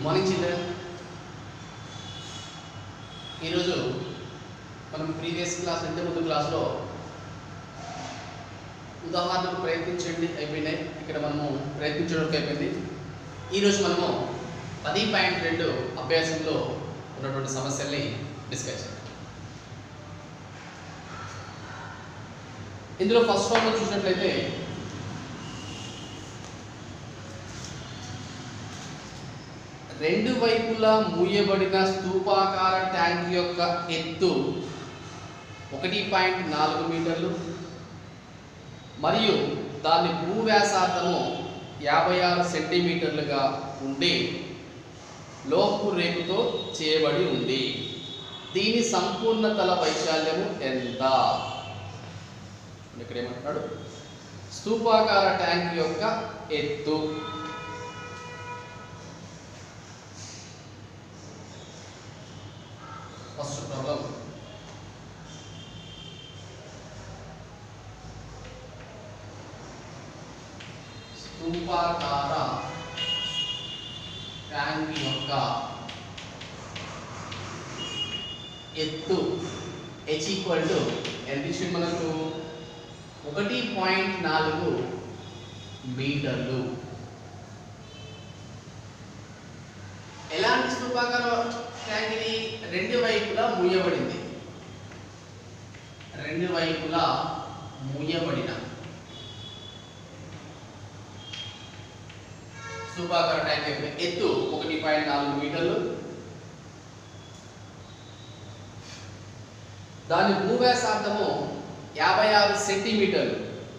Good morning children ఈరోజు మనం previous class ఇంత ముందు క్లాస్లో ఉదాహరణలు ప్రయత్నించండి అయిపోయినాయి ఇక్కడ మనము ప్రయత్నించడానికి అయిపోయింది ఈరోజు మనము పది పాయింట్ రెండు అభ్యాసంలో ఉన్నటువంటి సమస్యల్ని డిస్కస్ చేద్దాం ఇందులో ఫస్ట్ ఫామ్లో చూసినట్లయితే రెండు వైపులా మూయబడిన స్తూపాకార ట్యాంక్ యొక్క ఎత్తు ఒకటి పాయింట్ నాలుగు మీటర్లు మరియు దాని భూవ్యాసార్థము యాభై ఆరు సెంటీమీటర్లుగా ఉండి లోహపు రేకుతో చేయబడి ఉంది దీని సంపూర్ణ తల వైశాల్యము ఎంత ఇక్కడ ఏమంటున్నాడు స్తూపాకార ట్యాంక్ యొక్క ఎత్తు ఫస్ట్ ప్రాబ్లం స్తూపాకార ట్యాంక్ యొక్క ఎత్తు హెచ్ ఈక్వల్ టు ఎంత ఇచ్చింది మనకు ఒకటి పాయింట్ నాలుగు మీటర్లు ఎలాంటి స్తూపాకార ట్యాంక్ ఇది రెండు వైపులా మూయబడింది రెండు వైపులా మూయబడిన స్తూపాకార ట్యాంక్ యొక్క ఎత్తు ఒకటి పాయింట్ నాలుగు మీటర్లు దాని భూవ్యాసార్థము యాభై ఆరు సెంటీమీటర్లు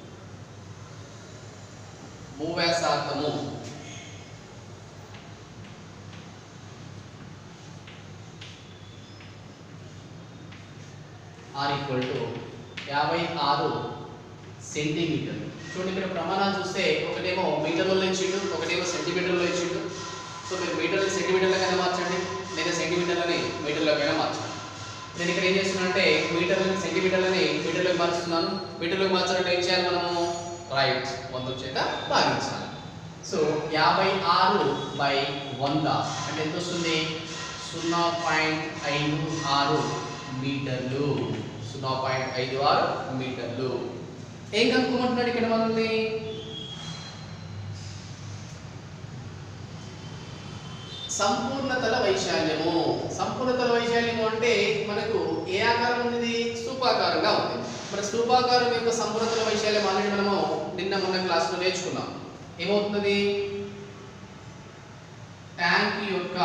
భూవ్యాసార్థము ఆర్ ఈక్వల్ టు యాభై ఆరు సెంటీమీటర్లు చూడండి ఇక్కడ ప్రమాణాలు చూస్తే ఒకటేమో మీటర్లలో ఇచ్చిండు ఒకటేమో సెంటీమీటర్లో ఇచ్చిండు సో మీరు మీటర్లు సెంటీమీటర్లకైనా మార్చండి లేదా సెంటీమీటర్లని మీటర్లకైనా మార్చండి నేను ఇక్కడ ఏం చేస్తున్నాను అంటే మీటర్లని సెంటీమీటర్లని మీటర్లోకి మార్చుతున్నాను మీటర్లోకి మార్చాలంటే ఏం చేయాలి మనము రైట్ వంద చేత భాగించాలి సో యాభై ఆరు బై వంద అంటే ఎంత వస్తుంది సున్నా పాయింట్ ఐదు ఆరు మీటర్లు సున్నా పాయింట్ ఐదు ఆరు మీటర్లు ఏం కనుక్కోమంటున్నాడు ఇక్కడ మనల్ని సంపూర్ణతల వైశాల్యము సంపూర్ణతల వైశాల్యము అంటే మనకు ఏ ఆకారం ఉంది స్తూపాకారంగా ఉంది మరి స్తూపాకారం యొక్క సంపూర్ణతల వైశాల్యం ఆల్రెడీ మనము నిన్న మొన్న క్లాస్లో నేర్చుకున్నాం ఏమవుతుంది ట్యాంక్ యొక్క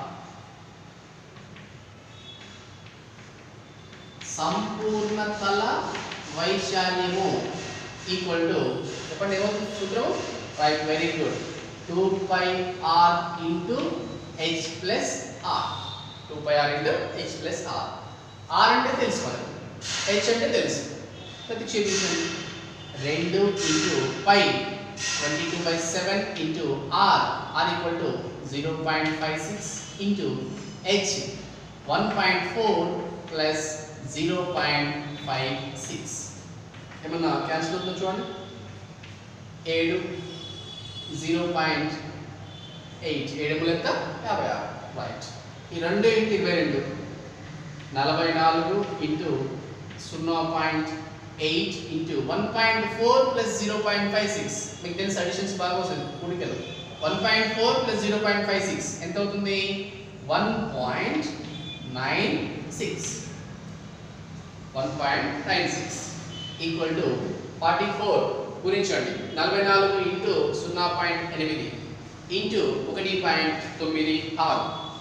సంపూర్ణ తల వైశాల్యము ఈక్వల్ టు చెప్పండి ఏమవుతుంది సూత్రం right very good two pi r into h plus r two pi r into h plus r r అంటే తెలుసు మనకు హెచ్ అంటే తెలుసు ప్రతిక్షేపించండి రెండు into pi twenty two by seven into are r equal to zero point five six into h one point four plus zero point five six ఏమన్నా cancel అవుతుందో చూడండి ఏడు జీరో పాయింట్ ఎయిట్ ఏడు ఎంత యాభై ఆరు రైట్ ఈ రెండు ఇంటూ ఇరవై రెండు నలభై నాలుగు ఇంటూ సున్నా point eight into one point four plus zero point five six మీకు తెలిసి అడిషన్స్ బాగా వస్తుంది కూడికలు one point four plus zero point five six ఎంత అవుతుంది one point nine six one point nine six equal to forty four గురించండి నలభై నాలుగు ఇంటూ సున్నా పాయింట్ ఎనిమిది ఇంటూ ఒకటి పాయింట్ తొమ్మిది ఆరు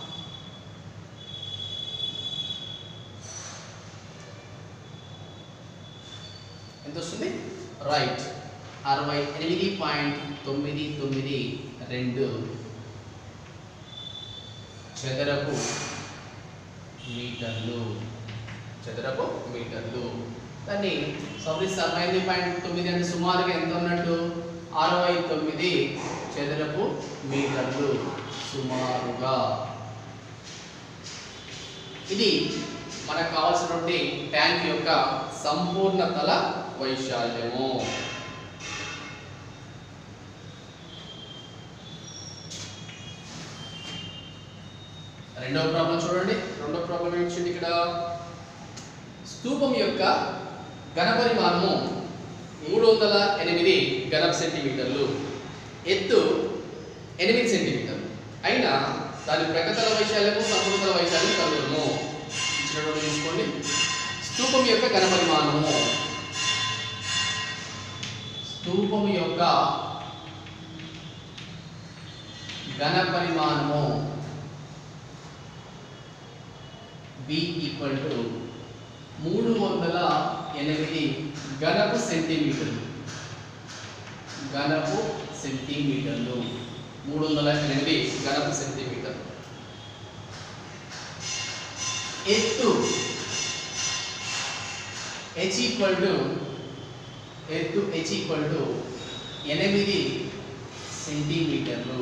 ఎంత వస్తుంది రైట్ అరవై ఎనిమిది పాయింట్ తొమ్మిది తొమ్మిది రెండు చదరపు మీటర్లు చదరపు మీటర్లు దాన్ని సౌరీస్ అరవై ఎనిమిది పాయింట్ తొమ్మిది అంటే సుమారుగా ఎంత ఉన్నట్టు అరవై తొమ్మిది చదరపు మీటర్లు సుమారుగా ఇది మనకు కావాల్సినటువంటి ట్యాంక్ యొక్క సంపూర్ణ తల వైశాల్యము రెండవ ప్రాబ్లం చూడండి రెండవ ప్రాబ్లం ఏంటి ఇక్కడ స్తూపం యొక్క ఘనపరిమాణము మూడు వందల ఎనిమిది ఘన సెంటీమీటర్లు ఎత్తు ఎనిమిది సెంటీమీటర్లు అయినా దాని ప్రగతల వైశాల్యము సంపూర్ణతల వైశాల్యం కనుగొనము ఇచ్చినటువంటి చూసుకోండి స్తూపం యొక్క ఘనపరిమాణము స్తూపం యొక్క ఘనపరిమాణము బి ఈక్వల్ టు మూడు వందల ఎనిమిది ఘనపు సెంటీమీటర్లు ఘనపు సెంటీమీటర్లు మూడు వందల ఎనిమిది ఘనపు సెంటీమీటర్ ఎత్తు హెచ్ ఈక్వల్ టు ఎత్తు హెచ్ ఈక్వల్ టు ఎనిమిది సెంటీమీటర్లు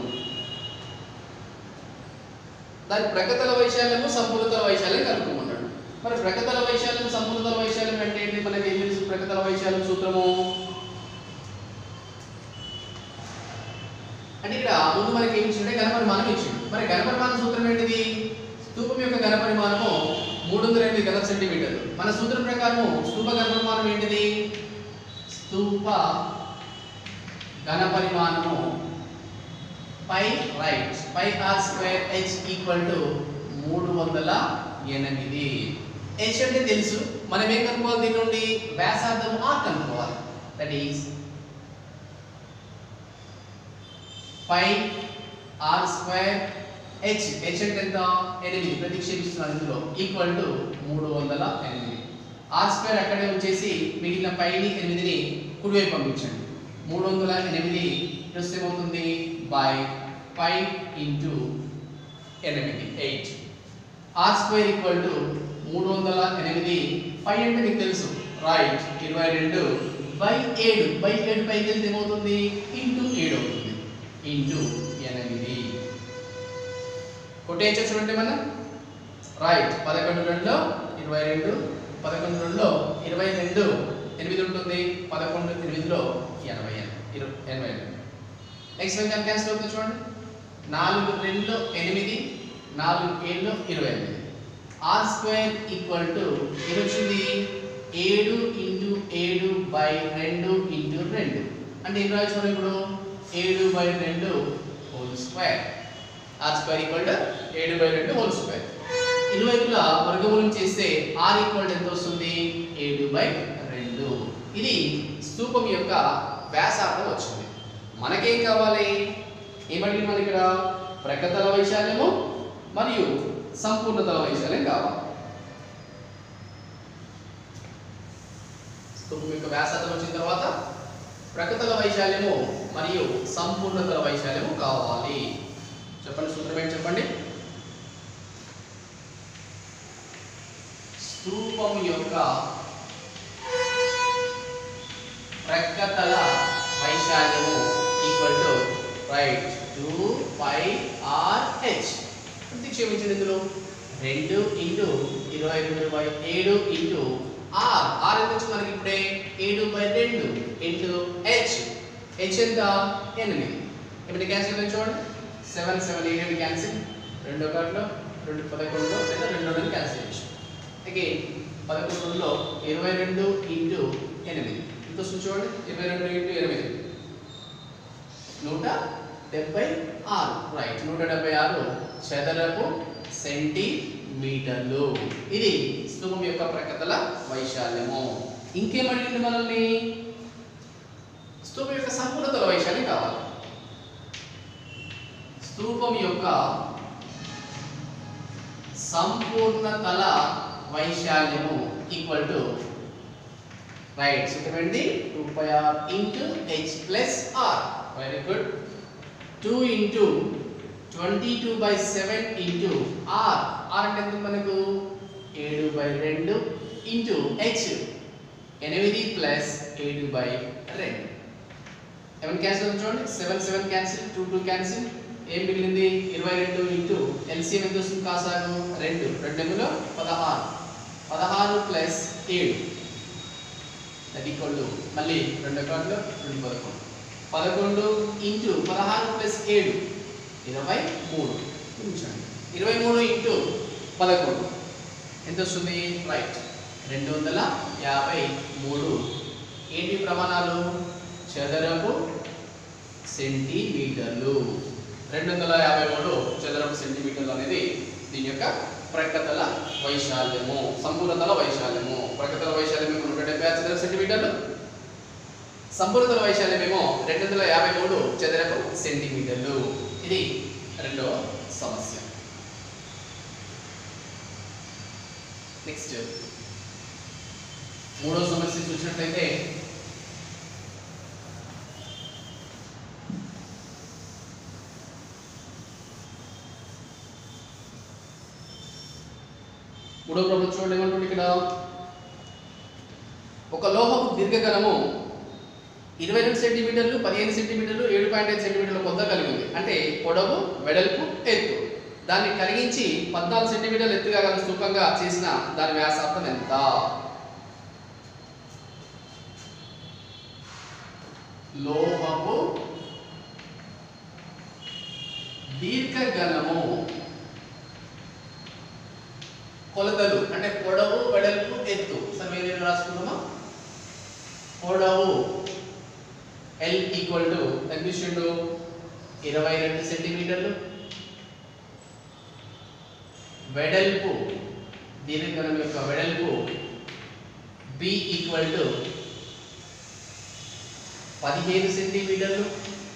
దాని ప్రగతల వైశాల్యము సంపూర్ణతల వైశాల్యం కనుక్కోమన్నాడు మరి ప్రగతల వైశాల్యం సంపూర్ణతల వైశాల్యం అంటే ఏంటి మనకి ఏం తెలుసు ప్రగతల వైశాల్యం సూత్రము అంటే ఇక్కడ ముందు మనకి ఏమి ఇచ్చిండే ఘనపరిమాణం ఇచ్చిండు మరి ఘనపరిమాణం సూత్రం ఏంటిది స్తూపం యొక్క ఘనపరిమాణము మూడు వందల ఎనిమిది ఘన సెంటీమీటర్లు మన సూత్రం ప్రకారము స్తూప ఘనపరిమాణం ఏంటిది స్తూప ఘనపరిమాణము pi right pi are square h equal to మూడు వందల ఎనిమిది హెచ్ అంటే తెలుసు మనం ఏం కనుక్కోవాలి దీని నుండి వ్యాసార్థం ఆర్ కనుక్కోవాలి that is pi are square h h అంటే ఎంత ఎనిమిది ప్రతిక్షేపిస్తున్నాను ఇందులో ఈక్వల్ టు మూడు వందల ఎనిమిది ఆర్ స్క్వేర్ అక్కడే ఉంచేసి మిగిలిన పైని ఎనిమిదిని కుడివైపు పంపించండి మూడు వందల ఎనిమిది ప్లస్ ఏమవుతుంది బై పై ఇంటూ ఎనిమిది eight r square equal to మూడు వందల ఎనిమిది పై అంటే మీకు తెలుసు రైట్ ఇరవై రెండు బై ఏడు బై ఏడు పైకి వెళ్తే ఏమవుతుంది ఇంటూ ఏడు అవుతుంది ఇంటూ ఎనిమిది కొట్టేయచ్చు చూడండి మనం రైట్ పదకొండు రెండులో ఇరవై రెండు పదకొండు రెండులో ఇరవై రెండు ఎనిమిది ఉంటుంది పదకొండు ఎనిమిదిలో ఎనభై ఇరవై ఎనభై ఎనిమిది నెక్స్ట్ వన్ క్యాన్సిల్ అవుతుంది చూడండి నాలుగు రెండులో ఎనిమిది నాలుగు ఏడులో ఇరవై ఎనిమిది ఆర్ స్క్వేర్ ఈక్వల్ టు ఏమొచ్చింది ఏడు ఇంటూ ఏడు బై రెండు ఇంటూ రెండు అంటే ఏం రాయొచ్చు ఇప్పుడు ఏడు బై రెండు whole square r square equal to ఏడు బై రెండు హోల్ స్క్వేర్ ఇరువైపులా వర్గమూలం చేస్తే ఆర్ ఈక్వల్ ఎంత వస్తుంది ఏడు బై రెండు ఇది స్తూపం యొక్క వ్యాసార్థం వచ్చింది మనకేం కావాలి ఏమడిగింది మన ఇక్కడ ప్రగతల వైశాల్యము మరియు సంపూర్ణతల వైశాల్యం కావాలి స్తూపం యొక్క వ్యాసార్థం వచ్చిన తర్వాత ప్రగతల వైశాల్యము మరియు సంపూర్ణతల వైశాల్యము కావాలి చెప్పండి సూత్రం ఏంటి చెప్పండి స్తూపం యొక్క ప్రక్కతల వైశాల్యము equal to right two pi R H ప్రతిక్షేపించండి ఇందులో రెండు ఇంటూ ఇరవై రెండు బై ఏడు ఇంటూ ఆర్ ఆర్ ఎంత వచ్చింది మనకి ఇప్పుడే ఏడు బై రెండు ఇంటూ హెచ్ హెచ్ ఎంత ఎనిమిది ఇప్పుడు క్యాన్సిల్ అయింది చూడండి seven seven eight eight cancel రెండో కార్డులో రెండు పదకొండులో లేదా రెండో రెండు క్యాన్సిల్ చేయొచ్చు అగైన్ పదకొండులో ఇరవై రెండు ఇంటూ ఎనిమిది ఎంత వస్తుంది చూడండి ఇరవై రెండు ఇంటూ ఎనిమిది నూట డెబ్బై ఆరు రైట్ నూట డెబ్బై ఆరు చదరపు సెంటీమీటర్లు ఇది స్తూపం యొక్క ప్రకతల వైశాల్యము ఇంకేమడిగింది మనల్ని స్తూపం యొక్క సంపూర్ణతల వైశాల్యం కావాలి స్తూపం యొక్క సంపూర్ణ తల వైశాల్యము ఈక్వల్ టు రైట్ సూత్రం ఏంటి two pi r into h plus r very good two into twenty two by seven into are r అంటే ఎంత మనకు ఏడు బై రెండు ఇంటూ హెచ్ ఎనిమిది ప్లస్ ఏడు బై రెండు సెవెన్ క్యాన్సిల్ అవుతుంది చూడండి seven seven cancel two two cancel ఏం మిగిలింది ఇరవై రెండు ఇంటూ ఎల్సీఎం ఎంత వస్తుంది కాసాగు రెండు రెండులో పదహారు పదహారు ప్లస్ ఏడు దట్ ఈక్వల్ టు మళ్ళీ రెండు అకౌంట్లో రెండు పదకొండు పదకొండు ఇంటూ పదహారు ప్లస్ ఏడు ఇరవై మూడు ఉంచండి ఇరవై మూడు ఇంటూ పదకొండు ఎంత వస్తుంది రైట్ రెండు వందల యాభై మూడు ఏంటి ప్రమాణాలు చదరపు సెంటీమీటర్లు రెండు వందల యాభై మూడు చదరపు సెంటీమీటర్లు అనేది దీని యొక్క ప్రక్కతల వైశాల్యము సంపూర్ణతల వైశాల్యము ప్రక్కతల వైశాల్యం ఏమో నూట డెబ్బై ఆరు చదరపు సెంటీమీటర్లు సంపూర్ణతల వైశాల్యం ఏమో రెండు వందల యాభై మూడు చదరపు సెంటీమీటర్లు ఇది రెండవ సమస్య నెక్స్ట్ మూడో సమస్య చూసినట్లయితే మూడో ప్రాబ్లం చూడండి ఏమంటుంది ఇక్కడ ఒక లోహపు దీర్ఘకణము ఇరవై రెండు సెంటీమీటర్లు పదిహేను సెంటీమీటర్లు ఏడు పాయింట్ ఐదు సెంటీమీటర్ల కొద్ద కలిగి ఉంది అంటే పొడవు వెడల్పు ఎత్తు దాన్ని కలిగించి పద్నాలుగు సెంటీమీటర్లు ఎత్తుగా గల స్థూపంగా చేసిన దాని వ్యాసార్థం ఎంత లోహపు దీర్ఘగణము కొలతలు అంటే పొడవు వెడల్పు ఎత్తు సమయం రాసుకుందామా పొడవు ఎల్ ఈక్వల్ టు తగ్గిస్తుండు ఇరవై రెండు సెంటీమీటర్లు వెడల్పు దీర్ఘగణం యొక్క వెడల్పు బి ఈక్వల్ టు పదిహేను సెంటీమీటర్లు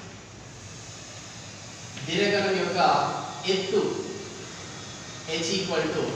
దీర్ఘగణం యొక్క ఎత్తు హెచ్ ఈక్వల్ టు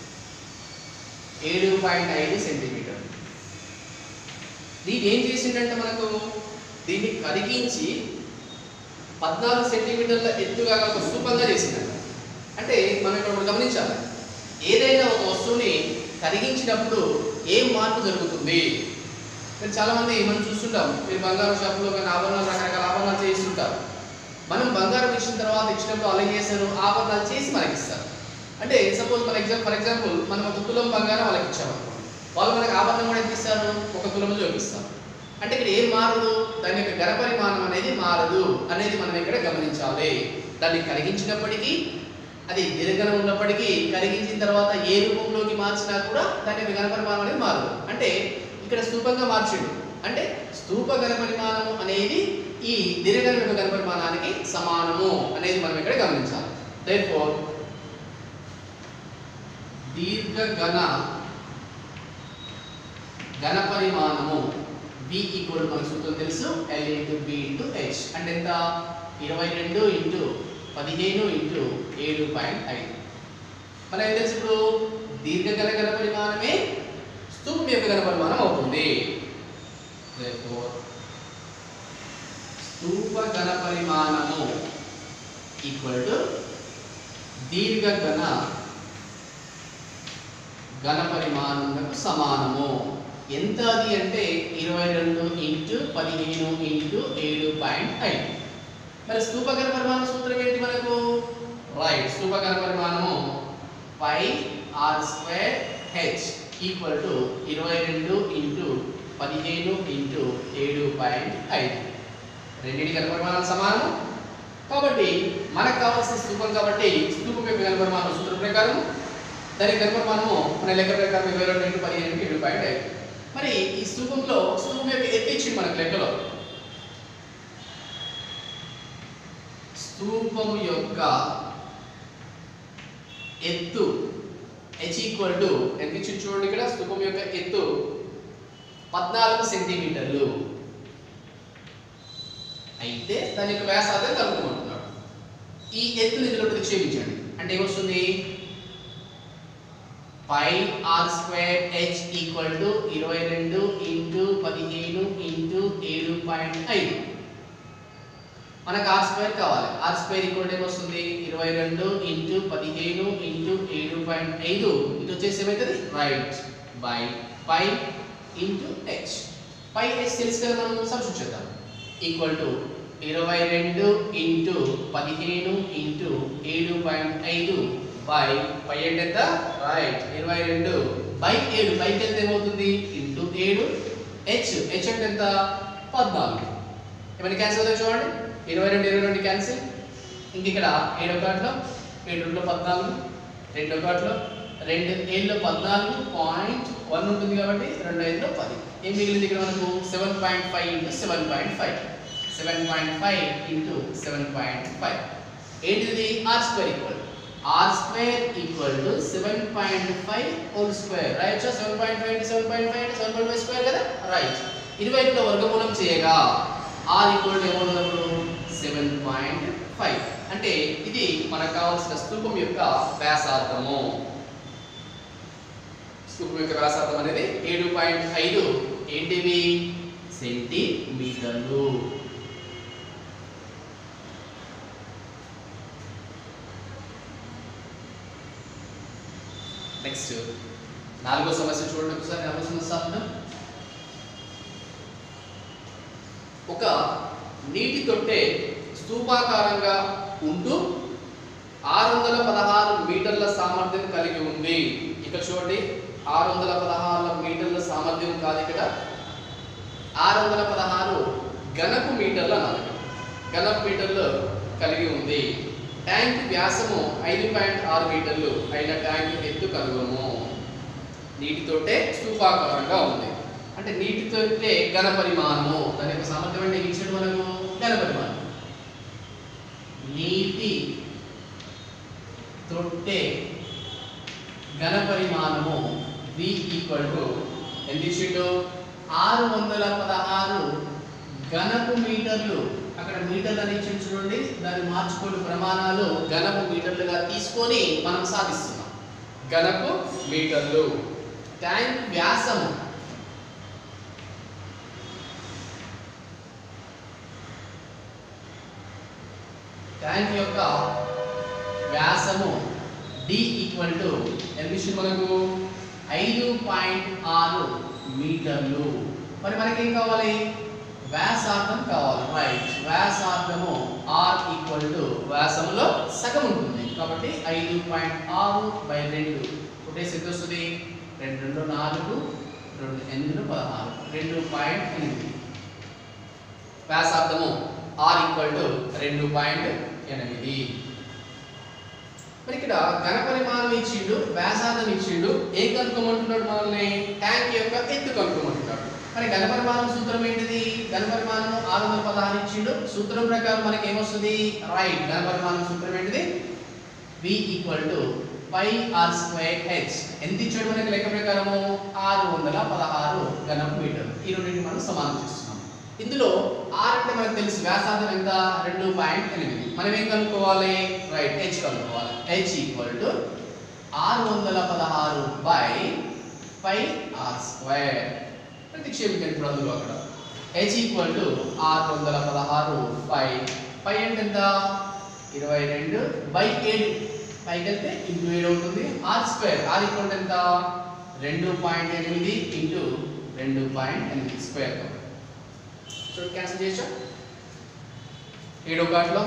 ఏడు పాయింట్ ఐదు సెంటీమీటర్ దీన్ని ఏం చేసిండంటే మనకు దీన్ని కరిగించి పద్నాలుగు సెంటీమీటర్ల ఎత్తుగా ఒక స్థూపంగా చేసిందంట అంటే మనం ఇక్కడ ఒకటి గమనించాలి ఏదైనా ఒక వస్తువుని కరిగించినప్పుడు ఏం మార్పు జరుగుతుంది మీరు చాలా మంది మనం చూస్తుంటాం మీరు బంగారు షాపులో కానీ ఆభరణాలు రకరకాల ఆభరణాలు చేస్తుంటారు మనం బంగారం ఇచ్చిన తర్వాత ఇచ్చినప్పుడు అలా చేశారు ఆభరణాలు చేసి మనకి ఇస్తారు అంటే సపోజ్ మన ఎగ్జాంపుల్ ఫర్ ఎగ్జాంపుల్ మనం ఒక తులం బంగారం వాళ్ళకి ఇచ్చామనుకోండి వాళ్ళు మనకి ఆభరణం కూడా ఎంత ఇస్తారు ఒక తులము చూపిస్తారు అంటే ఇక్కడ ఏం మారదు దాని యొక్క గణ పరిమాణం అనేది మారదు అనేది మనం ఇక్కడ గమనించాలి దాన్ని కరిగించినప్పటికీ అది దీర్ఘనం ఉన్నప్పటికీ కరిగించిన తర్వాత ఏ రూపంలోకి మార్చినా కూడా దాని యొక్క గణ పరిమాణం అనేది మారదు అంటే ఇక్కడ స్థూపంగా మార్చిండు అంటే స్థూప గణ పరిమాణము అనేది ఈ దీర్ఘనం యొక్క గణ పరిమాణానికి సమానము అనేది మనం ఇక్కడ గమనించాలి therefore దీర్ఘగణ ఘన పరిమాణము b ఈక్వల్ మనకు సూత్రం తెలుసు l into b into h అంటే ఎంత ఇరవై రెండు ఇంటూ పదిహేను ఇంటూ ఏడు పాయింట్ ఐదు మన ఏం తెలుసు ఇప్పుడు దీర్ఘగణ ఘన పరిమాణమే స్థూపం యొక్క ఘన పరిమాణం అవుతుంది Therefore, స్థూప ఘన పరిమాణము ఈక్వల్ టు దీర్ఘగణ ఘన పరిమాణములకు సమానము ఎంత అది అంటే ఇరవై రెండు ఇంటూ పదిహేను ఇంటూ ఏడు పాయింట్ ఐదు మరి స్థూప ఘన పరిమాణ సూత్రం ఏంటి మనకు రైట్ స్థూప ఘన పరిమాణము pi are square h equal to ఇరవై రెండు ఇంటూ పదిహేను ఇంటూ ఏడు పాయింట్ ఐదు రెండింటి ఘన పరిమాణాలు సమానం కాబట్టి మనకు కావాల్సిన స్థూపం కాబట్టి స్థూపం యొక్క ఘన పరిమాణం సూత్రం ప్రకారం దాని ఘన పరిమాణము మన లెక్క ప్రకారం ఇరవై రెండు ఇంటూ పదిహేను ఇంటూ ఏడు పాయింట్ ఐదు మరి ఈ స్థూపంలో స్థూపం యొక్క ఎత్తు ఇచ్చింది మనకు లెక్కలో స్థూపం యొక్క ఎత్తు హెచ్ ఈక్వల్ టు ఎంత ఇచ్చింది చూడండి ఇక్కడ స్థూపం యొక్క ఎత్తు పద్నాలుగు సెంటీమీటర్లు అయితే దాని యొక్క వ్యాసార్థం కనుక్కోమంటున్నాడు ఈ ఎత్తుని ఇందులో ప్రతిక్షేపించండి అంటే ఏమొస్తుంది pi are square h equal to ఇరవై రెండు ఇంటూ పదిహేను ఇంటూ ఏడు పాయింట్ ఐదు మనకు ఆర్ స్క్వేర్ కావాలి ఆర్ స్క్వేర్ ఈక్వల్ ఏమొస్తుంది ఇరవై రెండు ఇంటూ పదిహేను ఇంటూ ఏడు పాయింట్ ఐదు ఇది వచ్చేసి ఏమవుతుంది right by pi into h pi h తెలుసు కదా మనం సబ్స్టిట్యూట్ చేద్దాం ఈక్వల్ టు ఇరవై రెండు ఇంటూ పదిహేను ఇంటూ ఏడు పాయింట్ ఐదు బై పై అంటే ఎంత రైట్ ఇరవై రెండు బై ఏడు బైకి ఎంత ఏమవుతుంది ఇంటూ ఏడు హెచ్ హెచ్ అంటే ఎంత పద్నాలుగు ఏమైనా క్యాన్సిల్ అవుతుంది చూడండి ఇరవై రెండు ఇరవై రెండు క్యాన్సిల్ ఇంక ఇక్కడ ఏడో కార్డులో ఏడు రెండు పద్నాలుగు రెండు ఒకటిలో రెండు ఏళ్ళు పద్నాలుగు పాయింట్ వన్ ఉంటుంది కాబట్టి రెండు ఐదులో పది ఏం మిగిలింది ఇక్కడ మనకు seven point five into seven point five seven point five into seven point five ఏంటిది r square equal r square equal to seven point five whole square right so seven point five into seven point five into seven point five square కదా right ఇరువైపుల వర్గమూలం చేయగా r equal to ఏమవుతున్నప్పుడు seven point five అంటే ఇది మనకు కావాల్సిన స్తూపం యొక్క వ్యాసార్థము స్తూపం యొక్క వ్యాసార్థం అనేది ఏడు పాయింట్ ఐదు ఏంటివి సెంటీమీటర్లు నెక్స్ట్ నాలుగో సమస్య చూడండి ఒకసారి నాలుగో సమస్య అర్థం ఒక నీటి తొట్టె స్తూపాకారంగా ఉంటూ ఆరు వందల పదహారు మీటర్ల సామర్థ్యం కలిగి ఉంది ఇక్కడ చూడండి ఆరు వందల పదహారు మీటర్ల సామర్థ్యం కాదు ఇక్కడ ఆరు వందల పదహారు ఘనపు మీటర్ల అనాలి ఘనపు మీటర్లు కలిగి ఉంది ట్యాంక్ వ్యాసము ఐదు పాయింట్ ఆరు మీటర్లు అయిన ట్యాంక్ ఎత్తు కనుగొను నీటితోటే స్తూపాకారంగా ఉంది అంటే నీటితోటే ఘన పరిమాణము దాని యొక్క సామర్థ్యం అంటే ఇచ్చాడు మనకు ఘన పరిమాణం నీటి తొట్టె ఘన పరిమాణము v ఈక్వల్ టు ఎంత ఇచ్చిండు ఆరు వందల పదహారు ఘనపు మీటర్లు అక్కడ మీటర్లు అని ఇచ్చిండు చూడండి దాన్ని మార్చుకోని ప్రమాణాలు ఘనపు మీటర్లుగా తీసుకొని మనం సాధిస్తున్నాం ఘనపు మీటర్లు ట్యాంక్ వ్యాసము ట్యాంక్ యొక్క వ్యాసము డి ఈక్వల్ టు ఎంత ఇచ్చింది మనకు ఐదు పాయింట్ ఆరు మీటర్లు మరి మనకేం కావాలి వ్యాసార్థం కావాలి రైట్ వ్యాసార్థము ఆర్ ఈక్వల్ టు వ్యాసంలో సగం ఉంటుంది కాబట్టి ఐదు పాయింట్ ఆరు బై రెండు కొట్టేసి ఎంత వస్తుంది రెండు రెండు నాలుగు రెండు ఎనిమిది పదహారు రెండు పాయింట్ ఎనిమిది వ్యాసార్థము ఆర్ ఈక్వల్ టు రెండు పాయింట్ ఎనిమిది మరి ఇక్కడ ఘన పరిమాణం ఇచ్చిండు వ్యాసార్థం ఇచ్చిండు ఏం కనుక్కోమంటున్నాడు మనల్ని ట్యాంక్ యొక్క ఎత్తు కనుక్కోమంటున్నాడు మరి ఘన పరిమాణం సూత్రం ఏంటిది ఘన పరిమాణం ఆరు వందల పదహారు ఇచ్చిండు సూత్రం ప్రకారం మనకి ఏమొస్తుంది రైట్ ఘన పరిమాణం సూత్రం ఏంటిది v equal to pi are square h ఎంత ఇచ్చాడు మనకి లెక్క ప్రకారము ఆరు వందల పదహారు ఘనపు మీటర్ ఈ రెండింటిని మనం సమానం చేస్తున్నాం ఇందులో ఆర్ అంటే మనకు తెలుసు వ్యాసార్థం ఎంత రెండు పాయింట్ ఎనిమిది మనం ఏం కనుక్కోవాలి రైట్ హెచ్ కనుక్కోవాలి హెచ్ ఈక్వల్ టు ఆరు వందల పదహారు బై పై ఆర్ స్క్వేర్ ప్రతిక్షేపించండి ఇప్పుడు అందులో అక్కడ హెచ్ ఈక్వల్ టు ఆరు వందల పదహారు బై పై అంటే ఎంత ఇరవై రెండు బై ఏడు పైకి వెళ్తే ఇంటూ ఏడు అవుతుంది ఆర్ స్క్వేర్ ఆర్ ఈక్వల్ ఎంత రెండు పాయింట్ ఎనిమిది ఇంటూ రెండు పాయింట్ ఎనిమిది స్క్వేర్ చూడండి క్యాన్సిల్ చేయొచ్చా ఏడు ఒకటిలో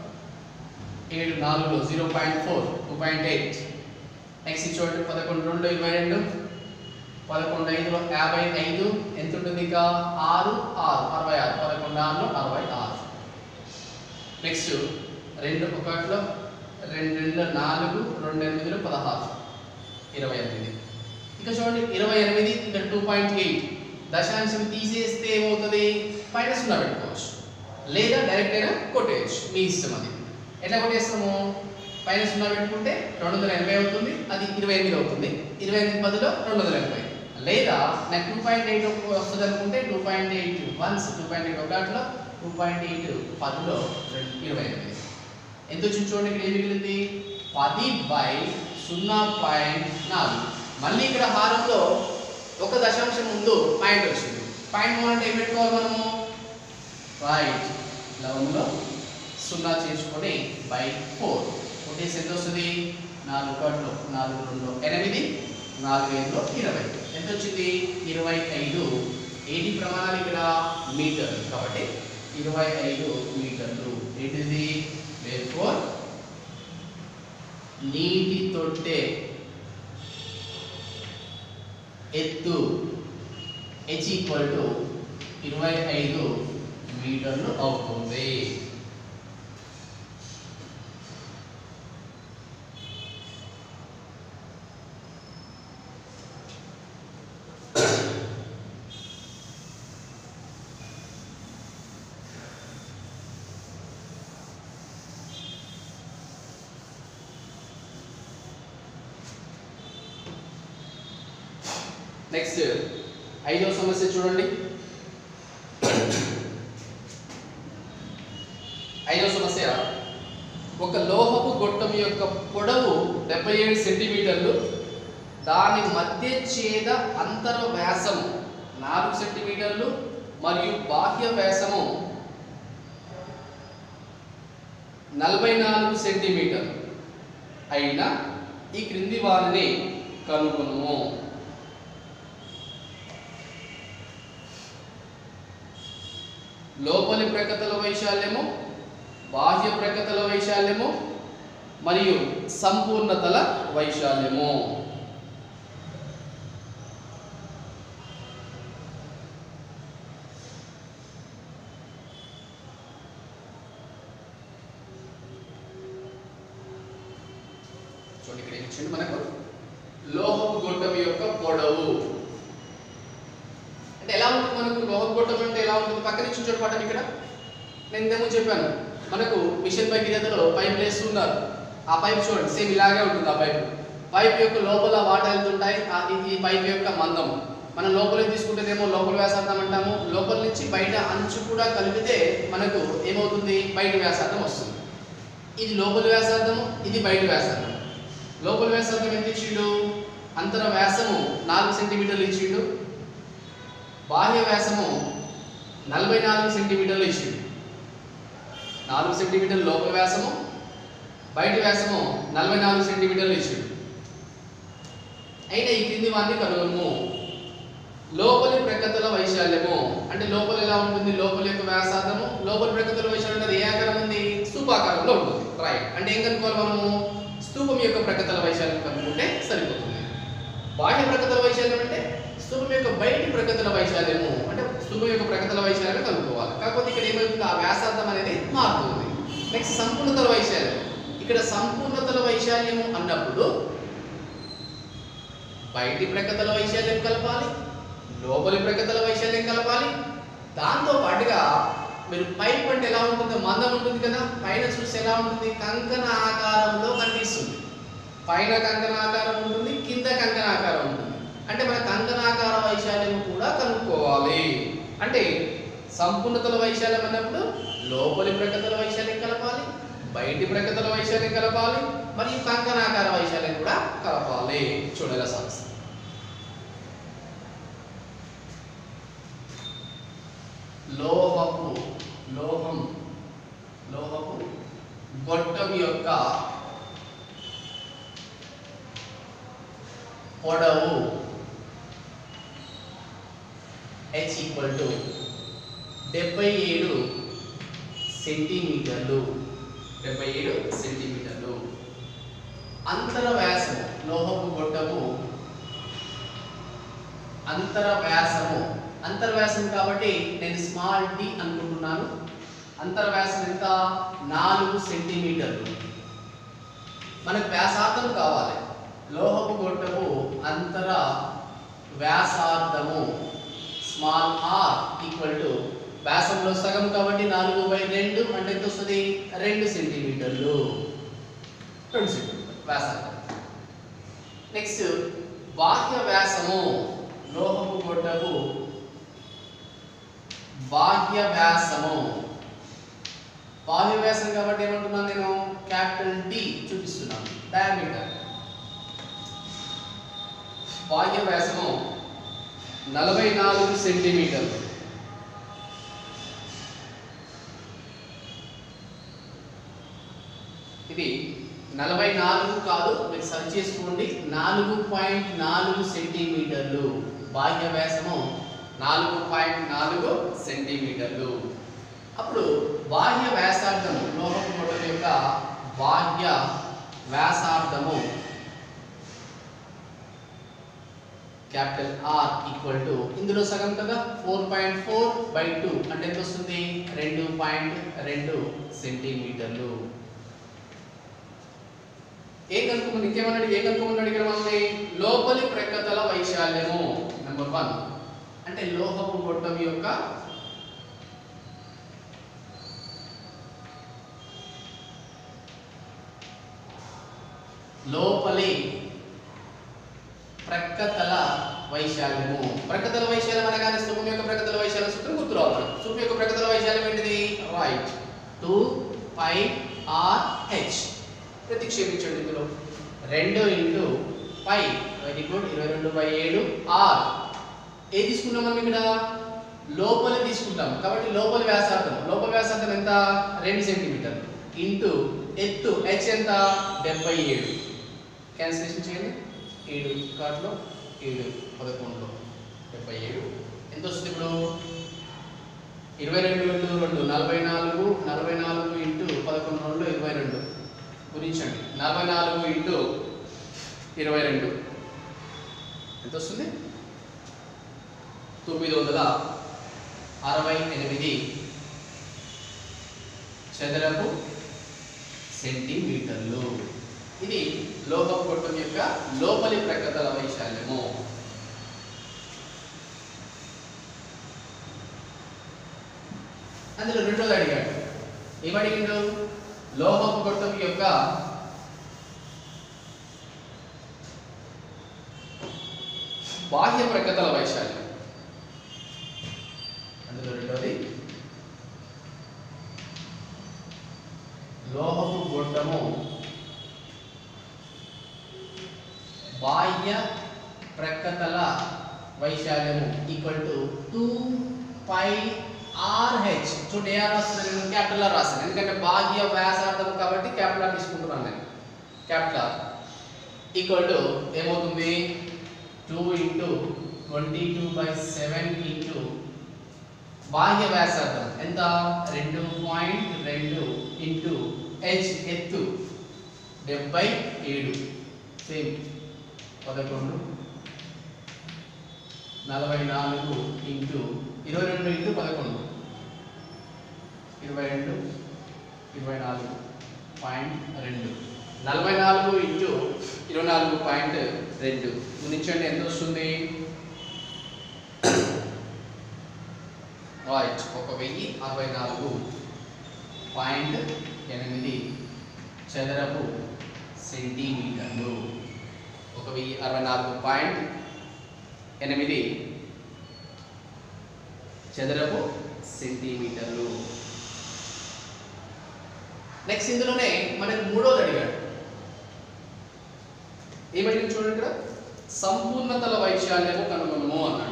ఏడు నాలుగులో zero point four two point eight next చూడండి పదకొండు రెండు ఇరవై రెండు పదకొండు ఐదులో యాభై ఐదు ఎంత ఉంటుంది ఇంకా ఆరు ఆరు అరవై ఆరు పదకొండు ఆరులో అరవై ఆరు నెక్స్ట్ రెండు ఒకటిలో రెండు రెండు నాలుగు రెండు ఎనిమిదిలో పదహారు ఇరవై ఎనిమిది ఇక చూడండి ఇరవై ఎనిమిది ఇక్కడ టూ పాయింట్ ఎయిట్ దశాంశం తీసేస్తే ఏమవుతుంది పైన సున్నా పెట్టుకోవచ్చు లేదా డైరెక్ట్ అయినా కొట్టేయచ్చు మీ ఇష్టం అది ఎట్లా కొట్టేస్తాము పైన సున్నా పెట్టుకుంటే రెండు వందల ఎనభై అవుతుంది అది ఇరవై ఎనిమిది అవుతుంది ఇరవై ఎనిమిది పదిలో రెండు వందల ఎనభై లేదా నాకు టూ పాయింట్ ఎయిట్ వస్తుంది అనుకుంటే two point eight once two point eight ఒకటిలో టూ పాయింట్ ఎయిట్ పదిలో రెండు ఇరవై ఎనిమిది ఎంత వచ్చింది చూడండి ఇక్కడ ఏం మిగిలింది పది బై సున్నా పాయింట్ నాలుగు మళ్ళీ ఇక్కడ హారంలో ఒక దశాంశం ముందు పాయింట్ వచ్చింది పాయింట్ వన్ అంటే ఏం పెట్టుకోవాలి మనము రైట్ లవంలో సున్నా చేసుకొని బై ఫోర్ కొట్టేసి ఎంత వస్తుంది నాలుగు ఒకటిలో నాలుగు రెండు ఎనిమిది నాలుగు ఐదులో ఇరవై ఎంత వచ్చింది ఇరవై ఐదు ఏంటి ప్రమాణాలు ఇక్కడ మీటర్ కాబట్టి ఇరవై ఐదు మీటర్లు ఏంటిది ఫోర్ నీటి తొట్టె ఎత్తు హెచ్ ఈక్వల్ టు ఇరవై ఐదు మీటర్లు అవుతుంది నెక్స్ట్ ఐదవ సమస్య చూడండి ఐదవ సమస్య ఒక లోహపు గొట్టం యొక్క పొడవు డెబ్బై ఏడు సెంటీమీటర్లు దాని మధ్య ఛేద అంతర వ్యాసము నాలుగు సెంటీమీటర్లు మరియు బాహ్య వ్యాసము నలభై నాలుగు సెంటీమీటర్లు అయిన ఈ క్రింది వారిని కనుగొనుము లోపలి ప్రకతల వైశాల్యము బాహ్య ప్రకతల వైశాల్యము మరియు సంపూర్ణతల వైశాల్యము చూడండి ఇక్కడ ఏమి ఇచ్చిండు మనకు లోహపు గొట్టం యొక్క పొడవు అంటే ఎలా ఉంటుంది మనకు లోహపు గొట్టం అంటే ఎలా ఉంటుంది పక్కన ఇచ్చిన చోటు పట్టం ఇక్కడ నేను ఇంతకుముందు చెప్పాను మనకు మిషన్ భగీరథలో పైప్ వేస్తున్నారు ఆ పైప్ చూడండి సేమ్ ఇలాగే ఉంటుంది ఆ పైప్ పైప్ యొక్క లోపల వాటర్ వెళ్తుంటాయి ఆ ఇది ఈ పైప్ యొక్క మందం మనం లోపలికి తీసుకుంటేనేమో లోపల వ్యాసార్థం అంటాము లోపల నుంచి బయట అంచు కూడా కలిపితే మనకు ఏమవుతుంది బయట వ్యాసార్థం వస్తుంది ఇది లోపల వ్యాసార్థము ఇది బయట వ్యాసార్థం లోపల వ్యాసార్థం ఎంత ఇచ్చిండు అంతర వ్యాసము నాలుగు సెంటీమీటర్లు ఇచ్చిండు బాహ్య వ్యాసము నలభై నాలుగు సెంటీమీటర్లు ఇచ్చిండు నాలుగు సెంటీమీటర్ల లోపల వ్యాసము బయట వ్యాసము నలభై నాలుగు సెంటీమీటర్లు ఇచ్చిండు అయినా ఈ క్రింది వారిని కనుగొను లోపలి ప్రకృతుల వైశాల్యము అంటే లోపల ఎలా ఉంటుంది లోపల యొక్క వ్యాసార్థము లోపలి ప్రకృతుల వైశాల్యం అనేది ఏ ఆకారం ఉంది స్తూపాకారంలో ఉంటుంది రైట్ అంటే ఏం కనుక్కోవాలి మనము స్తూపం యొక్క ప్రకృతుల వైశాల్యం కనుక్కుంటే సరిపోతుంది బాహ్య ప్రకృతుల వైశాల్యం అంటే స్తూపం యొక్క బయటి ప్రకృతుల వైశాల్యము అంటే స్తూపం యొక్క ప్రకృతుల వైశాల్యం కనుక్కోవాలి కాకపోతే ఇక్కడ ఏమవుతుంది ఆ వ్యాసార్థం అనేది మారుతుంది నెక్స్ట్ సంపూర్ణతల వైశాల్యం ఇక్కడ సంపూర్ణతల వైశాల్యము అన్నప్పుడు బయటి ప్రకృతుల వైశాల్యం కలపాలి లోపలి ప్రకృతుల వైశాల్యం కలపాలి దాంతో పాటుగా మీరు పైప్ అంటే ఎలా ఉంటుందో మందం ఉంటుంది కదా పైన చూస్తే ఎలా ఉంటుంది కంకణ ఆకారంలో కనిపిస్తుంది పైన కంకణ ఆకారం ఉంటుంది కింద కంకణ ఆకారం ఉంటుంది అంటే మన కంకణాకార వైశాల్యం కూడా కనుక్కోవాలి అంటే సంపూర్ణతల వైశాల్యం అన్నప్పుడు లోపలి ప్రకృతుల వైశాల్యం కలపాలి బయటి ప్రకృతుల వైశాల్యం కలపాలి మరియు కంకణాకార వైశాల్యం కూడా కలపాలి చూడాలి సమస్య లోహపు లోహం లోహపు గొట్టం యొక్క పొడవు హెచ్ ఈక్వల్ టు డెబ్బై ఏడు సెంటీమీటర్లు డెబ్బై ఏడు సెంటీమీటర్లు అంతర వ్యాసము లోహపు గొట్టము అంతర వ్యాసము అంతర వ్యాసం కాబట్టి నేను స్మాల్ డి అనుకుంటున్నాను అంతర వ్యాసం ఎంత నాలుగు సెంటీమీటర్లు మనకు వ్యాసార్థం కావాలి లోహపు గొట్టము అంతర వ్యాసార్థము స్మాల్ ఆర్ ఈక్వల్ టు వ్యాసంలో సగం కాబట్టి నాలుగు బై రెండు అంటే ఎంత వస్తుంది రెండు సెంటీమీటర్లు రెండు సెంటీమీటర్లు వ్యాసార్థం నెక్స్ట్ బాహ్య వ్యాసము లోహపు గొట్టపు బాహ్య వ్యాసము బాహ్య వ్యాసం కాబట్టి ఏమంటున్నాను నేను క్యాపిటల్ డి చూపిస్తున్నాను డయామీటర్ బాహ్య వ్యాసము నలభై నాలుగు సెంటీమీటర్లు ఇది నలభై నాలుగు కాదు మీరు సరి చేసుకోండి నాలుగు పాయింట్ నాలుగు సెంటీమీటర్లు బాహ్య వ్యాసము నాలుగు పాయింట్ నాలుగు సెంటీమీటర్లు అప్పుడు బాహ్య వ్యాసార్థము లోహపు గొట్టం యొక్క బాహ్య వ్యాసార్థము క్యాపిటల్ ఆర్ ఈక్వల్ టు ఇందులో సగం కదా four point four by two అంటే ఎంత వస్తుంది రెండు పాయింట్ రెండు సెంటీమీటర్లు ఏం కనుక్కోమని ఇంకేమన్నాడు ఏం కనుక్కోమని అడిగిన మనల్ని లోపలి ప్రకృతల వైశాల్యము నెంబర్ వన్ అంటే లోహపు గొట్టం యొక్క లోపలి ప్రక్కతల వైశాల్యము ప్రకతల వైశాల్యం అనగానే స్థూపం యొక్క ప్రకతల వైశాల్యం సూత్రం గుర్తు రావాలి మనకు. స్థూపం యొక్క ప్రకతల వైశాల్యం ఏంటిది right two pi R H ప్రతిక్షేపించండి ఇందులో రెండు ఇంటూ పై వెరీ గుడ్ ఇరవై రెండు బై ఏడు ఆర్ ఏ తీసుకున్నాం మనం ఇక్కడ లోపలి తీసుకుంటాం కాబట్టి లోపలి వ్యాసార్థం లోపల వ్యాసార్థం ఎంత రెండు సెంటీమీటర్లు ఇంటూ ఎత్తు హెచ్ ఎంత డెబ్బై ఏడు క్యాన్సిలేషన్ చేయండి ఏడు కార్డులో ఏడు పదకొండులో డెబ్బై ఏడు ఎంత వస్తుంది ఇప్పుడు ఇరవై రెండు ఇంటూ రెండు నలభై నాలుగు నలభై నాలుగు ఇంటూ పదకొండు రెండు ఇరవై రెండు గురించండి నలభై నాలుగు ఇంటూ ఇరవై రెండు ఎంత వస్తుంది తొమ్మిది వందల అరవై ఎనిమిది చదరపు సెంటీమీటర్లు ఇది లోహపు గొట్టం యొక్క లోపలి ప్రకతల వైశాల్యము అందులో రెండోది అడిగాడు ఏమడిగిండు లోహపు గొట్టం యొక్క బాహ్య ప్రకతల వైశాల్యం అందులో రెండోది లోహపు గొట్టము బాహ్య ప్రక్కతల వైశాల్యము equal to two pi are H చూడండి ఏ రాస్తుంది నేను క్యాపిటల్ ఆర్ రాస్తాను ఎందుకంటే బాహ్య వ్యాసార్థం కాబట్టి క్యాపిటల్ ఆర్ తీసుకుంటున్నాను నేను క్యాపిటల్ ఆర్ ఈక్వల్ టు ఏమవుతుంది two into twenty two by seven into బాహ్య వ్యాసార్థం ఎంత రెండు పాయింట్ రెండు ఇంటూ హెచ్ ఎత్తు డెబ్బై ఏడు సేమ్ పదకొండు నలభై నాలుగు ఇంటూ ఇరవై రెండు ఇంటూ పదకొండు ఇరవై రెండు ఇరవై నాలుగు పాయింట్ రెండు నలభై నాలుగు ఇంటూ ఇరవై నాలుగు పాయింట్ రెండు గుణించండి ఎంత వస్తుంది రైట్ ఒక వెయ్యి అరవై నాలుగు పాయింట్ ఎనిమిది చదరపు సెంటీమీటర్లు ఒక వెయ్యి అరవై నాలుగు పాయింట్ ఎనిమిది చదరపు సెంటీమీటర్లు నెక్స్ట్ ఇందులోనే మనకి మూడోది అడిగాడు ఏమడిగింది చూడండి ఇక్కడ సంపూర్ణతల వైశాల్యము కనుగొనము అన్నాడు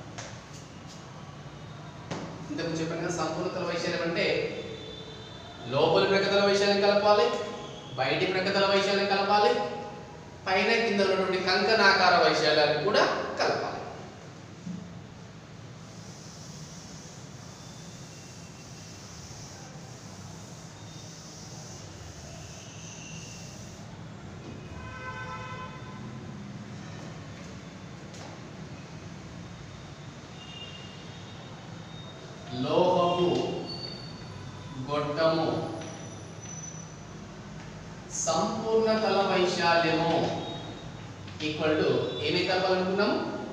ఇంతకు చెప్పాను కదా సంపూర్ణతల వైశాల్యం అంటే లోపలి ప్రకతల వైశాల్యం కలపాలి బయటి ప్రకతల వైశాల్యం కలపాలి పైన కింద ఉన్నటువంటి కంకణాకార వైశాల్యాన్ని కూడా కలపాలి లోహపు గొట్టము సంపూర్ణ తల వైశాల్యము ఈక్వల్ టు ఏమి కలపాలనుకున్నాం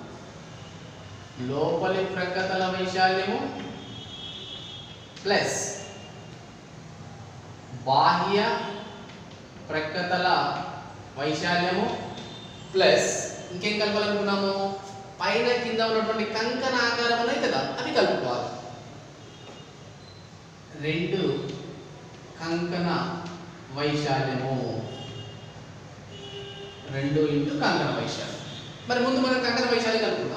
లోపలి ప్రక్కతల వైశాల్యము ప్లస్ బాహ్య ప్రక్కతల వైశాల్యము ప్లస్ ఇంకేం కలపాలనుకున్నాము పైన కింద ఉన్నటువంటి కంకణ ఆకారం ఉన్నాయి కదా అవి కలుపుకోవాలి రెండు కంకణ వైశాల్యము రెండు ఇంటూ కంకణ వైశాల్యం మరి ముందు మనం కంకణ వైశాల్యం కలుపుకుందాం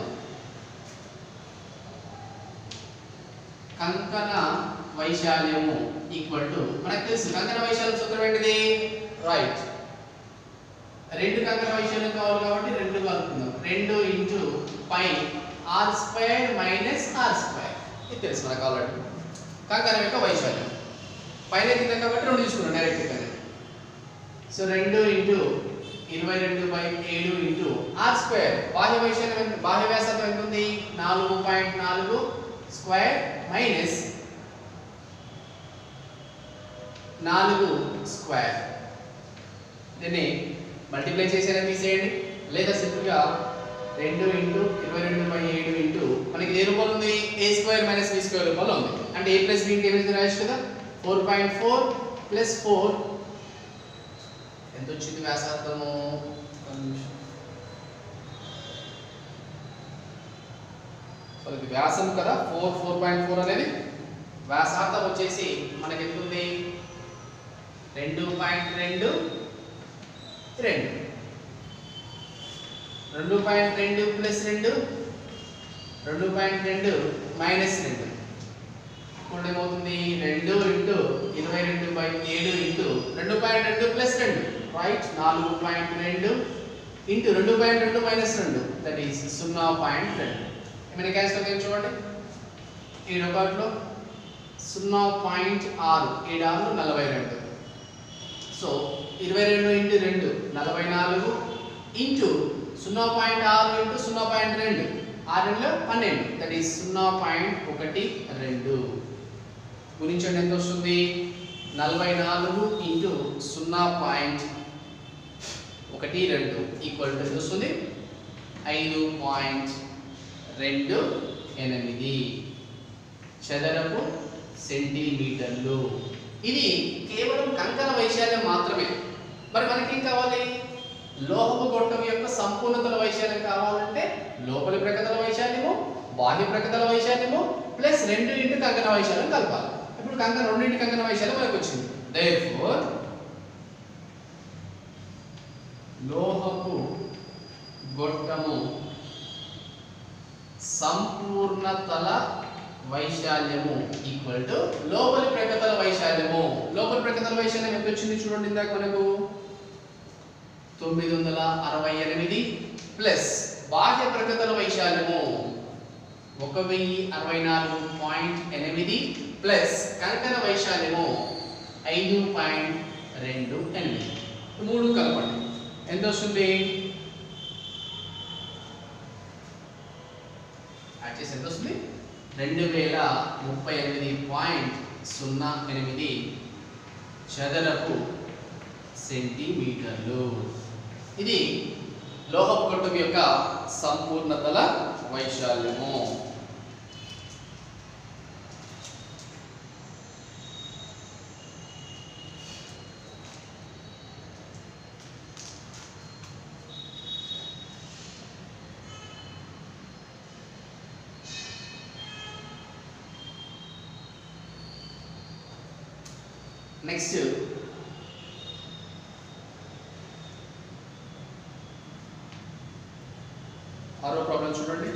కంకణ వైశాల్యము ఈక్వల్ టు మనకు తెలుసు కంకణ వైశాల్యం సూత్రం ఏంటిది రైట్ రెండు కంకణ వైశాల్యం కావాలి కాబట్టి రెండు కలుపుకుందాం రెండు into pi are square minus R square ఇది తెలుసు మనకు ఆల్రెడీ కంకణం యొక్క వైశాల్యం పైన కింద కాబట్టి రెండు తీసుకున్నాం డైరెక్ట్ గానే సో రెండు ఇంటూ ఇరవై రెండు బై ఏడు ఇంటూ ఆర్ స్క్వేర్ బాహ్య వైశాల్యం ఎంత బాహ్య వ్యాసార్థం ఎంత ఉంది నాలుగు పాయింట్ నాలుగు స్క్వేర్ మైనస్ నాలుగు స్క్వేర్ దీన్ని మల్టిప్లై చేసేలా తీసేయండి లేదా సింపుల్గా రెండు ఇంటూ ఇరవై రెండు బై ఏడు ఇంటూ మనకి ఏ రూపాయలు ఉంది A square minus B square రూపాయలు ఉంది అంటే ఏ ప్లస్ బి ఇంటూ ఏమైంది రాయొచ్చు కదా four point four plus four ఎంత వచ్చింది వ్యాసార్థము ఒక్క నిమిషం. సో ఇది వ్యాసం కదా ఫోర్ ఫోర్ పాయింట్ ఫోర్ అనేది వ్యాసార్థం వచ్చేసి మనకి ఎంత ఉంది రెండు పాయింట్ రెండు రెండు రెండు పాయింట్ రెండు ప్లస్ రెండు రెండు పాయింట్ రెండు మైనస్ రెండు ఇప్పుడు ఏమవుతుంది రెండు ఇంటూ ఇరవై రెండు బై ఏడు ఇంటూ రెండు పాయింట్ రెండు ప్లస్ రెండు రైట్ నాలుగు పాయింట్ రెండు ఇంటూ రెండు పాయింట్ రెండు మైనస్ రెండు దట్ ఈస్ సున్నా పాయింట్ రెండు ఏమైనా క్యాన్సిల్ ఏం చూడండి ఏడు ఒకటిలో సున్నా పాయింట్ ఆరు ఏడు ఆరు నలభై రెండు సో ఇరవై రెండు ఇంటూ రెండు నలభై నాలుగు ఇంటూ సున్నా పాయింట్ ఆరు ఇంటూ సున్నా పాయింట్ రెండు ఆరు రెండులో పన్నెండు దట్ ఈస్ సున్నా పాయింట్ ఒకటి రెండు గుణించండి ఎంత వస్తుంది నలభై నాలుగు ఇంటూ సున్నా పాయింట్ ఒకటి రెండు ఈక్వల్ టు ఎంత వస్తుంది ఐదు పాయింట్ రెండు ఎనిమిది చదరపు సెంటీమీటర్లు ఇది కేవలం కంకణ వైశాల్యం మాత్రమే మరి మనకేం కావాలి లోహపు గొట్టం యొక్క సంపూర్ణతల వైశాల్యం కావాలంటే లోపలి ప్రకటన వైశాల్యము బాహ్య ప్రకటన వైశాల్యము ప్లస్ రెండు ఇంటి కంకణ వైశాల్యం కలపాలి ఇప్పుడు కంకణ రెండింటి కంకణ వైశాల్యం మనకు వచ్చింది దేర్ఫోర్ లోహపు గొట్టము సంపూర్ణ తల వైశాల్యము ఈక్వల్ టు లోపలి ప్రకటన వైశాల్యము లోపలి ప్రకటన వైశాల్యం ఎంత వచ్చింది చూడండి ఇందాక మనకు తొమ్మిది వందల అరవై ఎనిమిది ప్లస్ బాహ్య ప్రకటన వైశాల్యము ఒక వెయ్యి అరవై నాలుగు పాయింట్ ఎనిమిది ప్లస్ కంకణ వైశాల్యము ఐదు పాయింట్ రెండు ఎనిమిది ఈ మూడు కలపండి ఎంత వస్తుంది యాడ్ చేసి ఎంత వస్తుంది రెండు వేల ముప్పై ఎనిమిది పాయింట్ సున్నా ఎనిమిది చదరపు సెంటీమీటర్లు ఇది లోహపు గొట్టం యొక్క సంపూర్ణతల వైశాల్యము నెక్స్ట్ ఆరో ప్రాబ్లం చూడండి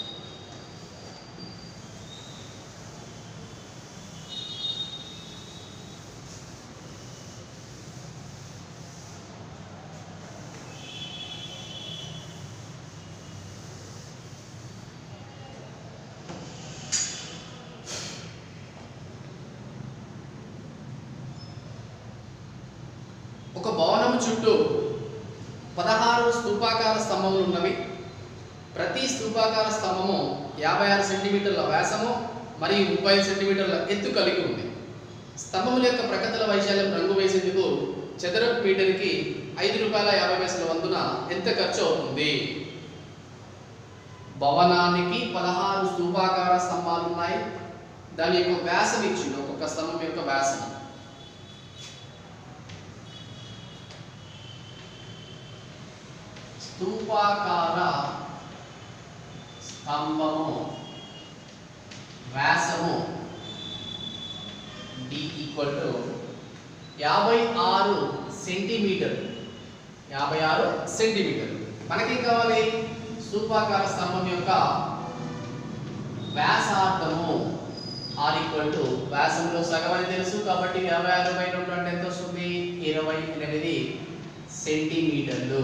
ఒక భవనం చుట్టూ పదహారు స్తూపాకార స్తంభములు ఉన్నవి ప్రతి స్తూపాకార స్తంభము యాభై ఆరు సెంటీమీటర్ల వ్యాసము మరియు ముప్పై ఐదు సెంటీమీటర్ల ఎత్తు కలిగి ఉంది స్తంభముల యొక్క ప్రకృతుల వైశాల్యం రంగు వేసేందుకు చదరపు మీటర్కి ఐదు రూపాయల యాభై పైసల వంతున ఎంత ఖర్చు అవుతుంది భవనానికి పదహారు స్తూపాకార స్తంభాలు ఉన్నాయి దాని యొక్క వ్యాసం ఇచ్చిండు ఒక్కొక్క స్తంభం యొక్క వ్యాసం స్తూపాకార స్తంభము వ్యాసము డి ఈక్వల్ టు యాభై ఆరు సెంటీమీటర్ యాభై ఆరు సెంటీమీటర్ మనకేం కావాలి స్తూపాకార స్తంభం యొక్క వ్యాసార్థము ఆర్ ఈక్వల్ టు వ్యాసంలో సగం అని తెలుసు కాబట్టి యాభై ఆరు బై రెండు అంటే ఎంత వస్తుంది ఇరవై ఎనిమిది సెంటీమీటర్లు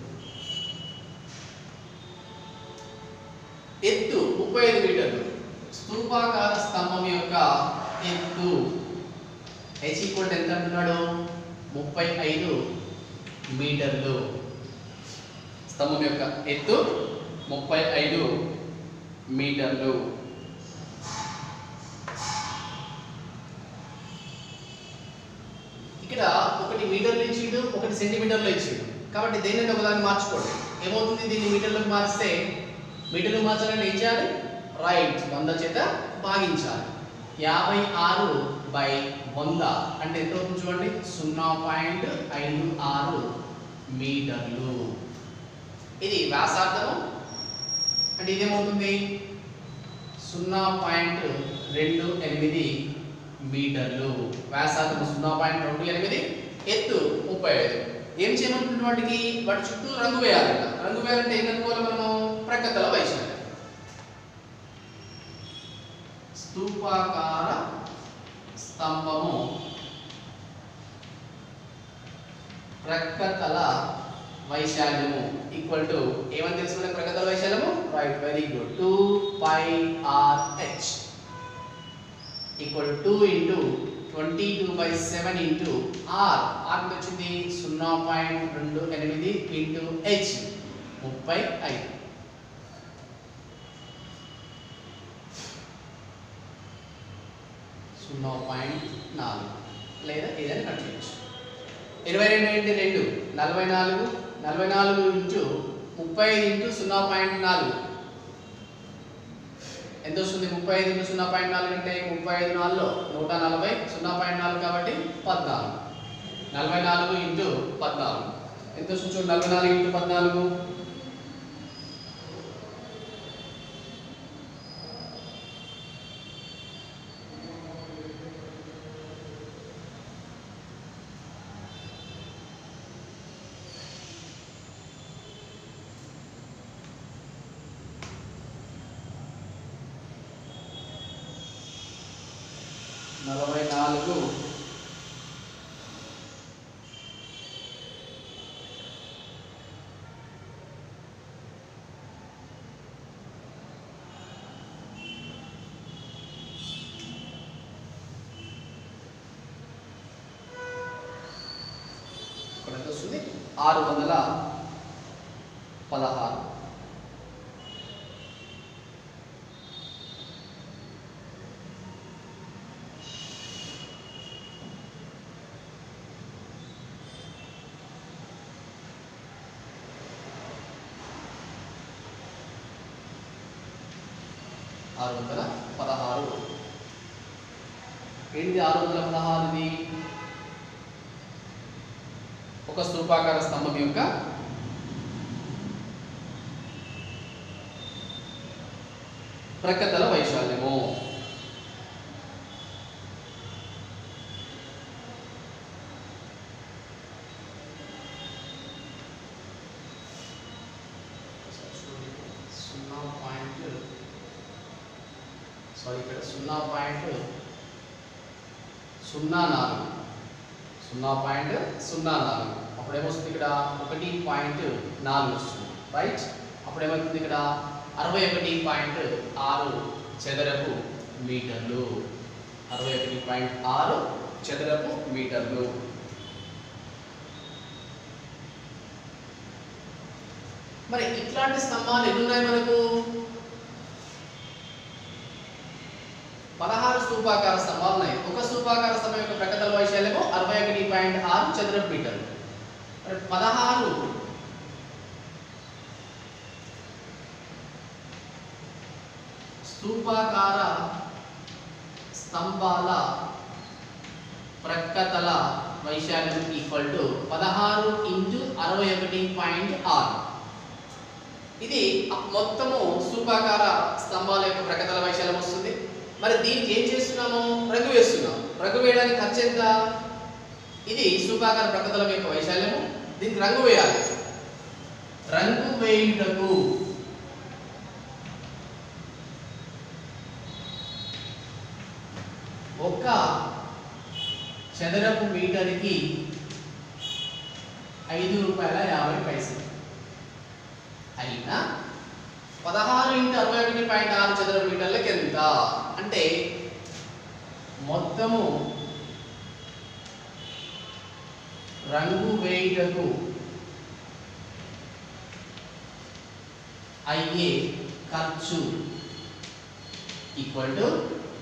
ఎత్తు ముప్పై ఐదు మీటర్లు స్తూపాకార స్తంభం యొక్క ఎత్తు హెచ్ ఈక్వల్ ఎంత అంటున్నాడు ముప్పై ఐదు మీటర్లు స్తంభం యొక్క ఎత్తు ముప్పై ఐదు మీటర్లు ఇక్కడ ఒకటి మీటర్లు ఇచ్చిండు ఒకటి సెంటీమీటర్లు ఇచ్చిండు కాబట్టి దేనిని ఒకదాన్ని మార్చుకోండి ఏమవుతుంది దీన్ని మీటర్లకు మారిస్తే మీటర్లు మార్చాలని ఏం చేయాలి రైట్ వంద చేత భాగించాలి యాభై ఆరు బై వంద అంటే ఎంత అవుతుంది చూడండి సున్నా పాయింట్ ఐదు ఆరు మీటర్లు ఇది వ్యాసార్థము అంటే ఇదేమవుతుంది సున్నా పాయింట్ రెండు ఎనిమిది మీటర్లు వ్యాసార్థం సున్నా పాయింట్ రెండు ఎనిమిది ఎత్తు ముప్పై ఐదు ఏం చేయమంటున్న వాటికి వాటి చుట్టూ రంగు వేయాలంట రంగు వేయాలంటే ఏం కనుక్కోవాలి మనము ప్రక్కతల వైశాల్యం స్తూపాకార స్తంభము ప్రక్కతల వైశాల్యము ఈక్వల్ టు ఏమని తెలుసు మనకు ప్రక్కతల వైశాల్యము right very good two pi are H equal two into twenty two by seven into are R వచ్చింది సున్నా పాయింట్ రెండు ఎనిమిది ఇంటూ హెచ్ ముప్పై ఐదు సున్నా పాయింట్ నాలుగు లేదా ఏదైనా కట్ చేయొచ్చు ఇరవై రెండు ఇంటూ రెండు నలభై నాలుగు నలభై నాలుగు ఇంటూ ముప్పై ఐదు ఇంటూ సున్నా పాయింట్ నాలుగు ఎంత వస్తుంది ముప్పై ఐదు ఇంటూ సున్నా పాయింట్ నాలుగు అంటే ముప్పై ఐదు నాలుగులో నూట నలభై సున్నా పాయింట్ నాలుగు కాబట్టి పద్నాలుగు నలభై నాలుగు ఇంటూ పద్నాలుగు ఎంత వస్తుంది చూడు నలభై నాలుగు ఇంటూ పద్నాలుగు నలభై నాలుగు ఇక్కడ ఎంత వస్తుంది ఆరు వందల పదహారు ఆరు వందల పదహారు ఏంటిది ఆరు వందల పదహారుది ఒక స్థూపాకార స్తంభం యొక్క ప్రక్కతల వైశాల్యము సున్నా పాయింట్ సారీ ఇక్కడ సున్నా పాయింట్ సున్నా నాలుగు సున్నా పాయింట్ సున్నా నాలుగు అప్పుడు ఏమొస్తుంది ఇక్కడ ఒకటి పాయింట్ నాలుగు వస్తుంది రైట్ అప్పుడు ఏమవుతుంది ఇక్కడ అరవై ఒకటి పాయింట్ ఆరు చదరపు మీటర్లు అరవై ఒకటి పాయింట్ ఆరు చదరపు మీటర్లు మరి ఇట్లాంటి స్తంభాలు ఎన్ని ఉన్నాయి మనకు పదహారు స్థూపాకార స్తంభాలు ఉన్నాయి ఒక స్థూపాకార స్తంభం యొక్క ప్రకటన వైశాల్యము అరవై ఒకటి పాయింట్ ఆరు చదరపు మీటర్లు మరి పదహారు స్థూపాకార స్తంభాల ప్రక్కతల వైశాల్యం ఈక్వల్ టు పదహారు ఇంటూ అరవై ఒకటి పాయింట్ ఆరు ఇది మొత్తము స్థూపాకార స్తంభాల యొక్క ప్రకతల వైశాల్యం వస్తుంది మరి దీనికి ఏం చేస్తున్నాము రంగు వేస్తున్నాం రంగు వేయడానికి ఖర్చు ఎంత ఇది స్థూపాకార ప్రకతల యొక్క వైశాల్యము దీనికి రంగు వేయాలి రంగు వేయుటకు ఒక చదరపు మీటర్కి ఐదు రూపాయల యాభై పైసలు అయినా పదహారు ఇంటూ అరవై ఒకటి పాయింట్ ఆరు చదరపు మీటర్లకి ఎంత అంటే మొత్తము రంగు వేయుటకు అయ్యే ఖర్చు ఈక్వల్ టు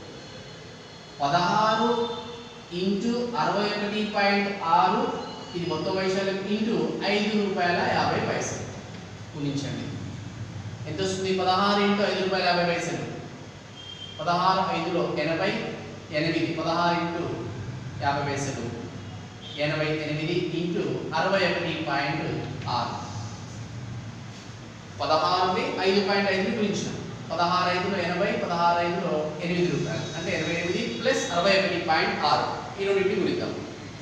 పదహారు ఇంటూ అరవై ఒకటి పాయింట్ ఆరు ఇది మొత్తం వైశాల్యం ఇంటూ ఐదు రూపాయల యాభై పైసలు గుణించండి ఎంత వస్తుంది పదహారు ఇంటూ ఐదు రూపాయల యాభై పైసలు పదహారు ఐదులో ఎనభై ఎనిమిది పదహారు ఇంటూ యాభై పైసలు ఎనభై ఎనిమిది ఇంటూ అరవై ఒకటి పాయింట్ ఆరు పదహారుని ఐదు పాయింట్ ఐదుని గురించిన పదహారు ఐదులో ఎనభై పదహారు ఐదులో ఎనిమిది రూపాయలు అంటే ఎనభై ఎనిమిది ప్లస్ అరవై ఒకటి పాయింట్ ఆరు ఈ రెండింటి గుణిద్దాం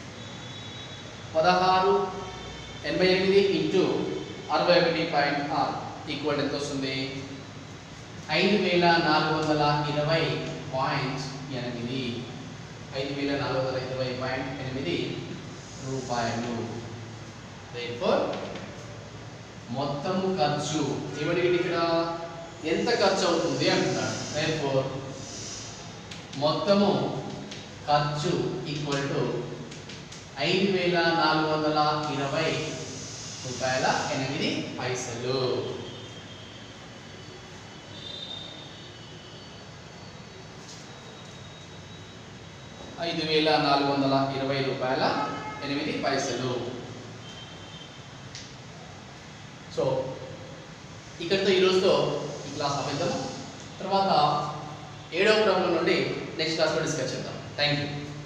పదహారు ఎనభై ఎనిమిది ఇంటూ అరవై ఒకటి పాయింట్ ఆరు ఈక్వల్ ఎంత వస్తుంది ఐదు వేల నాలుగు వందల ఇరవై పాయింట్ ఎనిమిది ఐదు వేల నాలుగు వందల ఇరవై పాయింట్ ఎనిమిది రూపాయలు Therefore, మొత్తము ఖర్చు ఏమడిగింది ఇక్కడ ఎంత ఖర్చు అవుతుంది అంటున్నాడు Therefore, మొత్తము ఖర్చు ఈక్వల్ టు ఐదు వేల నాలుగు వందల ఇరవై రూపాయల ఎనిమిది పైసలు ఐదు వేల నాలుగు వందల ఇరవై రూపాయల ఎనిమిది పైసలు సో ఇక్కడితో ఈరోజుతో ఈ క్లాస్ ఆపేద్దాం తర్వాత ఏడవ ప్రాబ్లం నుండి నెక్స్ట్ క్లాస్లో డిస్కస్ చేద్దాం థ్యాంక్ యూ